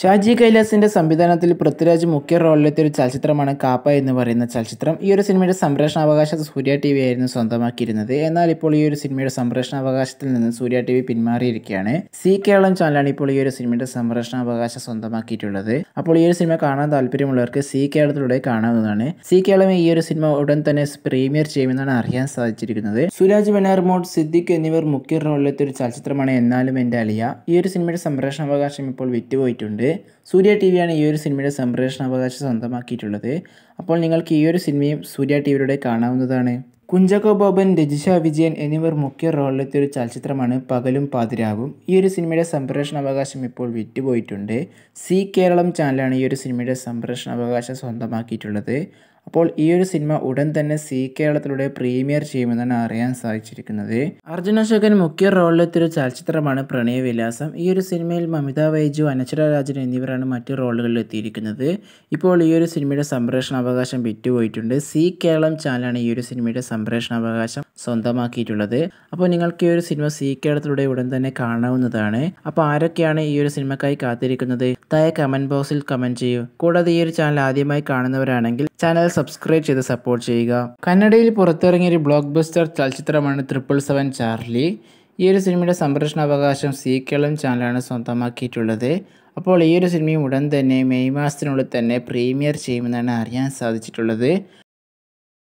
ഷാജി കൈലാസിന്റെ സംവിധാനത്തിൽ പൃഥ്വിരാജ് മുഖ്യ റോളിലെത്തിയ ഒരു ചലച്ചിത്രമാണ് കാപ്പ എന്ന് പറയുന്ന ചലച്ചിത്രം ഈ ഒരു സിനിമയുടെ സംപ്രേഷണാവകാശം സൂര്യ ടി വി ആയിരുന്നു സ്വന്തമാക്കിയിരുന്നത് എന്നാൽ ഇപ്പോൾ ഈ ഒരു സിനിമയുടെ സംപ്രേഷണാവകാശത്തിൽ നിന്ന് സൂര്യ ടി വി പിന്മാറിയിരിക്കുകയാണ് സി കേരളം ചാനലാണ് ഇപ്പോൾ ഈ ഒരു സിനിമയുടെ സംപ്രേഷണാവകാശം സ്വന്തമാക്കിയിട്ടുള്ളത് അപ്പോൾ ഈ ഒരു സിനിമ കാണാൻ താല്പര്യമുള്ളവർക്ക് സി കേരളത്തിലൂടെ കാണാവുന്നതാണ് സി കേരളം ഈ ഒരു സിനിമ ഉടൻ തന്നെ പ്രീമിയർ ചെയ്യുമെന്നാണ് അറിയാൻ സാധിച്ചിരിക്കുന്നത് സുരാജ് ബെനാർമോഡ് സിദ്ദിഖ് എന്നിവർ മുഖ്യ റോളിലെത്തിയ ഒരു ചലച്ചിത്രമാണ് എന്നാലും എൻ്റെ അലിയ ഈ ഒരു സിനിമയുടെ സംപ്രേഷണാവകാശം ഇപ്പോൾ വിറ്റുപോയിട്ടുണ്ട് സൂര്യ ടി വിയാണ് ഈ ഒരു സിനിമയുടെ സംപ്രേഷണാവകാശം സ്വന്തമാക്കിയിട്ടുള്ളത് അപ്പോൾ നിങ്ങൾക്ക് ഈ ഒരു സിനിമയും സൂര്യ ടി വിയിലൂടെ കാണാവുന്നതാണ് കുഞ്ചാക്കോ ബോബൻ രജിഷ വിജയൻ എന്നിവർ മുഖ്യ റോളിലെത്തിയ ഒരു ചലച്ചിത്രമാണ് പകലും പാതിരാവും ഈ ഒരു സിനിമയുടെ സംപ്രേഷണാവകാശം ഇപ്പോൾ വിറ്റുപോയിട്ടുണ്ട് സി കേരളം ചാനലാണ് ഈ ഒരു സിനിമയുടെ സംപ്രേഷണാവകാശം സ്വന്തമാക്കിയിട്ടുള്ളത് അപ്പോൾ ഈ ഒരു സിനിമ ഉടൻ തന്നെ സി കേരളത്തിലൂടെ പ്രീമിയർ ചെയ്യുമെന്നാണ് അറിയാൻ സാധിച്ചിരിക്കുന്നത് അർജുന അശോകൻ മുഖ്യ റോളിലെത്തിയ ഒരു ചലച്ചിത്രമാണ് പ്രണയവിലാസം ഈ ഒരു സിനിമയിൽ മമിത വൈജു അനശ്വര രാജൻ എന്നിവരാണ് മറ്റു റോളുകളിൽ എത്തിയിരിക്കുന്നത് ഇപ്പോൾ ഈ ഒരു സിനിമയുടെ സംപ്രേഷണ അവകാശം വിറ്റുപോയിട്ടുണ്ട് സി കേരളം ചാനലാണ് ഈ ഒരു സിനിമയുടെ സംപ്രേഷണ അവകാശം സ്വന്തമാക്കിയിട്ടുള്ളത് അപ്പോൾ നിങ്ങൾക്ക് ഈ ഒരു സിനിമ സി കേരളത്തിലൂടെ ഉടൻ തന്നെ കാണാവുന്നതാണ് അപ്പോൾ ആരൊക്കെയാണ് ഈ ഒരു സിനിമക്കായി കാത്തിരിക്കുന്നത് താഴെ കമൻറ്റ് ബോക്സിൽ കമൻറ്റ് ചെയ്യൂ കൂടാതെ ഈ ഒരു ചാനൽ ആദ്യമായി കാണുന്നവരാണെങ്കിൽ ചാനൽ സബ്സ്ക്രൈബ് ചെയ്ത് സപ്പോർട്ട് ചെയ്യുക കന്നഡയിൽ പുറത്തിറങ്ങിയ ഒരു ബ്ലോക്ക് ബസ്റ്റർ ചലച്ചിത്രമാണ് ട്രിപ്പിൾ സെവൻ ചാർലി ഈ ഒരു സിനിമയുടെ സംരക്ഷണാവകാശം സി കേരളം ചാനലാണ് സ്വന്തമാക്കിയിട്ടുള്ളത് അപ്പോൾ ഈ ഒരു സിനിമയും ഉടൻ തന്നെ മെയ് മാസത്തിനുള്ളിൽ തന്നെ പ്രീമിയർ ചെയ്യുമെന്നാണ് അറിയാൻ സാധിച്ചിട്ടുള്ളത്